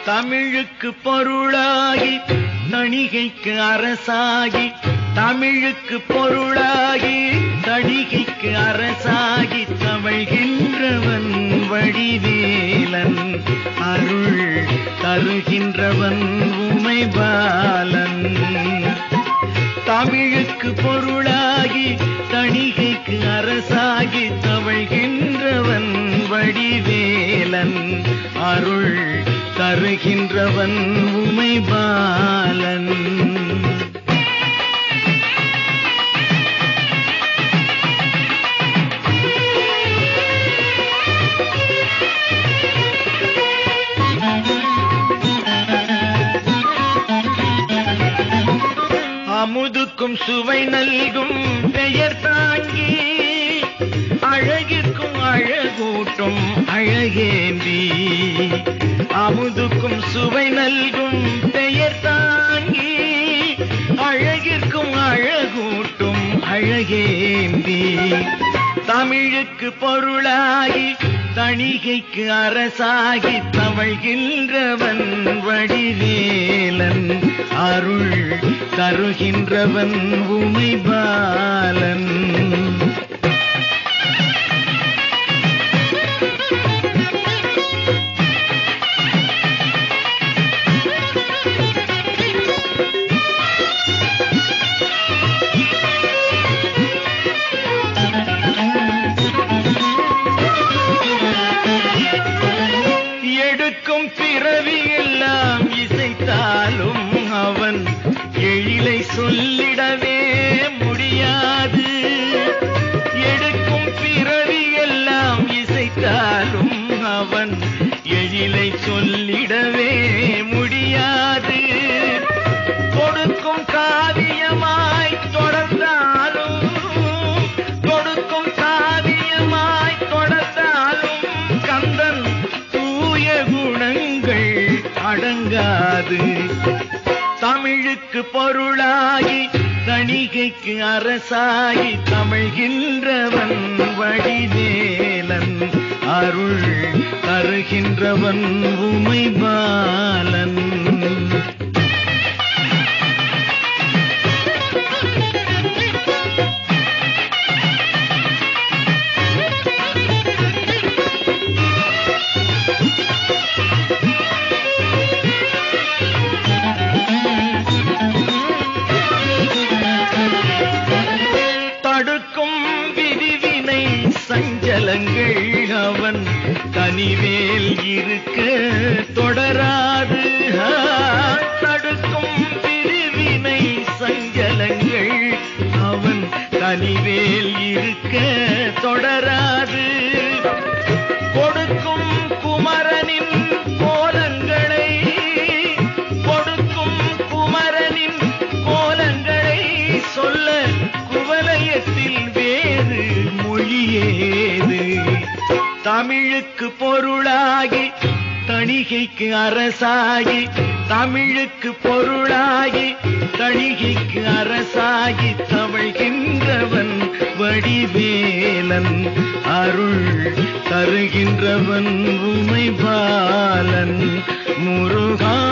தமிழுக்கு பொருளாகி தணிகைக்கு அரசாகி தமிழுக்கு பொருளாகி தணிகைக்கு அரசாகி தவழ்கின்றவன் வடிவேலன் அருள் தருகின்றவன் உமைபாலன் தமிழுக்கு பொருளாகி தணிகைக்கு அரசாகி தவழ்கின்றவன் வடிவேலன் அருள் தருகின்றவன் உமைபாலன் அமுதுக்கும் சுவை நல்கும் பெயர் தாங்கி அழகிற்கும் அழகூட்டும் அழகேந்தி அமுதுக்கும் சுவை நல்கும் பெயர் தாங்கி அழகிற்கும் அழகூட்டும் அழகேந்தி தமிழுக்கு பொருளாகி தணிகைக்கு அரசாகி தவழ்கின்றவன் வடிவேலன் அருள் தருகின்றவன் உமைபாலன் எடுக்கும் பிறவி எல்லாம் இசைத்தாலும் அவன் எழிலை சொல்லிடவே முடியாது எடுக்கும் பிறவி எல்லாம் இசைத்தாலும் அவன் எழிலை சொல்லிடவே முடியாது கொடுக்கும் காவியமாய் தொடர்ந்தாலும் கொடுக்கும் காவியமாய் தொடர்ந்தாலும் கந்தன் தூய குணங்கள் அடங்காது தமிழுக்கு பொருளாகி தணிகைக்கு அரசாகி தமிழ்கின்றவன் வடிவேலன் அருள் தருகின்றவன் உமைபாலன் தடுக்கும் விதிவினை சஞ்சலங்கள் அவன் தனிவேல் இருக்க தொடராது ஆ, தடுக்கும் விதிவினை சஞ்சலங்கள் அவன் தனிவேல் இருக்க தொடராது கொடுக்கும் குமரனின் கோலங்களை கொடுக்கும் குமரனின் கோலங்களை சொல்ல குவலயத்தில் வேறு மொழியேது தமிழுக்கு பொருளாகி தணிகைக்கு அரசாகி தமிழுக்கு பொருளாகி தணிகைக்கு அரசாகி தவழ்கின்றவன் வடிவேலன் அருள் தருகின்றவன் உமைபாலன் முருகா